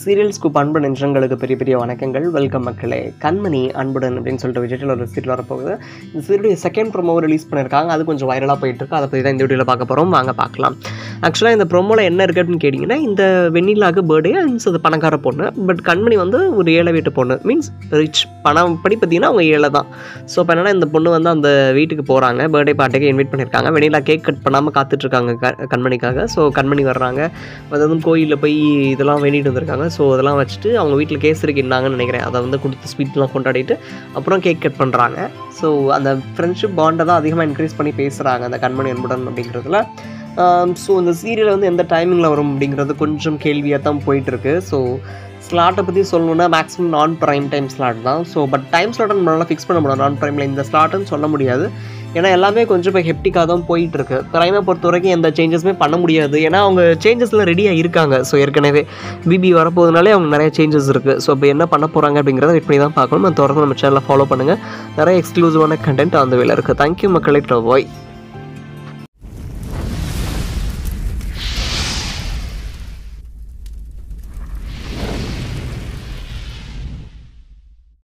serial scoop அன்பு நெஞ்சங்களுக்கு பெரிய பெரிய வணக்கங்கள் வெல்கம் மக்களே கண்மணி அன்புடன் அப்படின்னு சொல்லிட்டு விஜயில் ஒரு சீரியல் வரப்போகுது இந்த சீரியலுடைய செகண்ட் ப்ரோமோ ரிலீஸ் பண்ணியிருக்காங்க அது கொஞ்சம் வைரலாக போயிட்டு இருக்கு அதை பற்றி தான் இந்த வீடியோவில் பார்க்க போகிறோம் வாங்க பார்க்கலாம் ஆக்சுவலாக இந்த ப்ரோமோவில் என்ன இருக்குது அப்படின்னு கேட்டிங்கன்னா இந்த வெண்ணிலாக்கு பர்த்டே மீன்ஸ் அது பணக்கார பொண்ணு பட் கண்மணி வந்து ஒரு ஏழை வீட்டு பொண்ணு மீன்ஸ் ரிச் பணம் படி பார்த்தீங்கன்னா அவங்க ஏழை தான் ஸோ இப்போ என்னன்னா இந்த பொண்ணு வந்து அந்த வீட்டுக்கு போகிறாங்க பர்த்டே பார்ட்டிக்கு இன்வைட் பண்ணியிருக்காங்க வெண்ணிலா கேக் கட் பண்ணாமல் காத்துட்ருக்காங்க க கண்மணிக்காக ஸோ கண்மணி வர்றாங்க அது வந்து கோயிலில் போய் இதெல்லாம் வேண்டிட்டு வந்திருக்காங்க ஸோ அதெல்லாம் வச்சுட்டு அவங்க வீட்டில் கேசரி கிண்டாங்கன்னு நினைக்கிறேன் அதை வந்து கொடுத்து ஸ்வீட்லாம் கொண்டாடிட்டு அப்புறம் கேக் கட் பண்ணுறாங்க ஸோ அந்த ஃப்ரெண்ட்ஷிப் பாண்டை தான் அதிகமாக இன்க்ரீஸ் பண்ணி பேசுகிறாங்க அந்த கண்மணி அன்புடன் அப்படிங்கிறதுல ஸோ இந்த சீரியல் வந்து எந்த டைமிங்கில் வரும் அப்படிங்கிறது கொஞ்சம் கேள்வியாக தான் போயிட்டுருக்கு ஸோ ஸ்லாட்டை பற்றி சொல்லணுன்னா மேக்ஸிமம் நான் ப்ரைம் டைம் ஸ்லாட் தான் ஸோ பட் டைம் ஸ்லாட்டை நம்மளால் ஃபிக்ஸ் பண்ண முடியாது நான் ப்ரைமில் இந்த ஸ்லாட்டுன்னு சொல்ல முடியாது ஏன்னா எல்லாமே கொஞ்சம் இப்போ ஹெப்டிக்காக தான் போயிட்டுருக்கு ப்ரைமை பொறுத்த வரைக்கும் எந்த சேஞ்சஸுமே பண்ண முடியாது ஏன்னா அவங்க சேஞ்சஸில் ரெடியாக இருக்காங்க ஸோ ஏற்கனவே பிபி வரப்போதுனாலே அவங்க நிறைய சேஞ்சஸ் இருக்குது ஸோ இப்போ என்ன பண்ண போகிறாங்க அப்படிங்கிறத வெயிட் பண்ணி தான் பார்க்கணும் நம்ம தொடர்ந்து நம்ம சேனலை ஃபாலோ பண்ணுங்கள் நிறைய எக்ஸ்க்ளூசிவான கண்டென்ட் அந்த வேலை இருக்குது தேங்க்யூ மக்களை ட்ரவாய்